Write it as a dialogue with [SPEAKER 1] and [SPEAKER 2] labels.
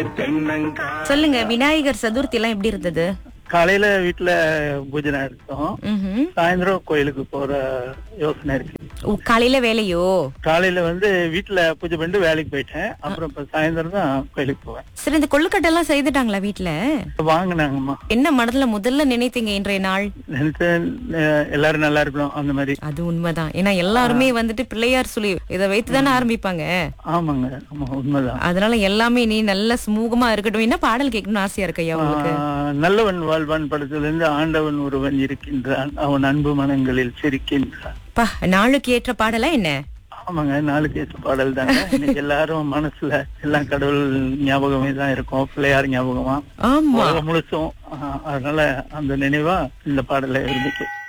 [SPEAKER 1] தென்னங்கா
[SPEAKER 2] சொல்லுங்க விநாயகர் சதுர்த்தி எல்லாம் எப்படி இருந்தது
[SPEAKER 3] காலையில வீட்டுல பூஜை நடத்தோம்
[SPEAKER 2] ம்ஹும்.
[SPEAKER 3] சாயந்தரம் கோயிலுக்கு போற யோசனை இருக்கு
[SPEAKER 2] ஓ, காலையில வேலையோ
[SPEAKER 3] காலையில வந்து வீட்டுல பூஜை பண்ணிட்டு வேலைக்கு போயிட்டேன் அப்புறம் இப்ப சாயந்தரம் தான் கோயிலுக்கு போவேன்
[SPEAKER 2] சரி இந்த கொள்ளுக்கட்டை எல்லாம் செய்துட்டாங்களா வீட்ல
[SPEAKER 3] வாங்கினாங்கம்மா
[SPEAKER 2] என்ன மனதுல முதல்ல நினைத்தீங்க இன்றைய நாள்
[SPEAKER 3] நினைச்சேன் அஹ், எல்லாரும் நல்லா இருக்கணும் அந்த மாதிரி
[SPEAKER 2] அது உண்மைதான் ஏன்னா எல்லாருமே வந்துட்டு பிள்ளையார் சொல்லி இதை வைத்து தானே ஆரம்பிப்பாங்க
[SPEAKER 3] ஆமாங்க ஆமா உண்மைதான்
[SPEAKER 2] அதனால எல்லாமே நீ நல்ல சுமூகமா இருக்கட்டும் என்ன பாடல் கேட்கணும்னு ஆசையா இருக்கு ஐயா உங்களுக்கு
[SPEAKER 3] ஆஹ், நல்லவன் வாழ்வான் படத்துல இருந்து ஆண்டவன் ஒருவன் இருக்கின்றான் அவன் அன்பு மனங்களில் சிரிக்கின்றான்
[SPEAKER 2] பா நாளுக்கு ஏற்ற பாடலா என்ன
[SPEAKER 3] ஆமாங்க நாளுக்கு ஏற்ற பாடல் தாங்க இன்னைக்கு எல்லாரும் மனசுல எல்லாம் கடவுள் ஞாபகமே தான் இருக்கும் பிள்ளையார் ஞாபகமா
[SPEAKER 2] ஆமா
[SPEAKER 3] உலகம் முழுசும் ஆஹ், அதனால அந்த நினைவா இந்த பாடலை இருந்துச்சு